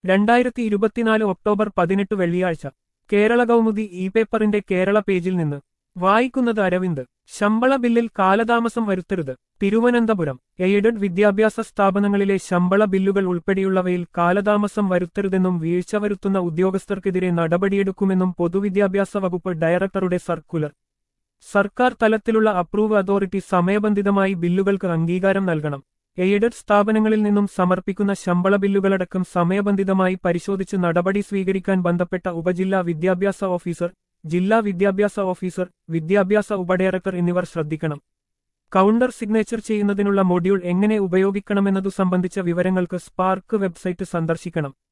രണ്ടായിരത്തി ഇരുപത്തിനാല് ഒക്ടോബർ പതിനെട്ട് വെള്ളിയാഴ്ച കേരള കൗമുദി ഇ പേപ്പറിന്റെ കേരള പേജിൽ നിന്ന് വായിക്കുന്നത് അരവിന്ദ് ശമ്പള ബില്ലിൽ കാലതാമസം വരുത്തരുത് തിരുവനന്തപുരം എയ്ഡഡ് വിദ്യാഭ്യാസ സ്ഥാപനങ്ങളിലെ ശമ്പള ബില്ലുകൾ ഉൾപ്പെടെയുള്ളവയിൽ കാലതാമസം വരുത്തരുതെന്നും വീഴ്ച വരുത്തുന്ന ഉദ്യോഗസ്ഥർക്കെതിരെ നടപടിയെടുക്കുമെന്നും പൊതുവിദ്യാഭ്യാസ വകുപ്പ് ഡയറക്ടറുടെ സർക്കുലർ സർക്കാർ തലത്തിലുള്ള അപ്രൂവ് അതോറിറ്റി സമയബന്ധിതമായി ബില്ലുകൾക്ക് അംഗീകാരം നൽകണം എയ്ഡഡ് സ്ഥാപനങ്ങളിൽ നിന്നും സമർപ്പിക്കുന്ന ശമ്പള ബില്ലുകളടക്കം സമയബന്ധിതമായി പരിശോധിച്ച് നടപടി സ്വീകരിക്കാൻ ബന്ധപ്പെട്ട ഉപജില്ലാ വിദ്യാഭ്യാസ ഓഫീസർ ജില്ലാ വിദ്യാഭ്യാസ ഓഫീസർ വിദ്യാഭ്യാസ ഉപഡയറക്ടർ എന്നിവർ ശ്രദ്ധിക്കണം കൗണ്ടർ സിഗ്നേച്ചർ ചെയ്യുന്നതിനുള്ള മൊഡ്യൂൾ എങ്ങനെ ഉപയോഗിക്കണമെന്നതു സംബന്ധിച്ച വിവരങ്ങൾക്ക് സ്പാർക്ക് വെബ്സൈറ്റ് സന്ദർശിക്കണം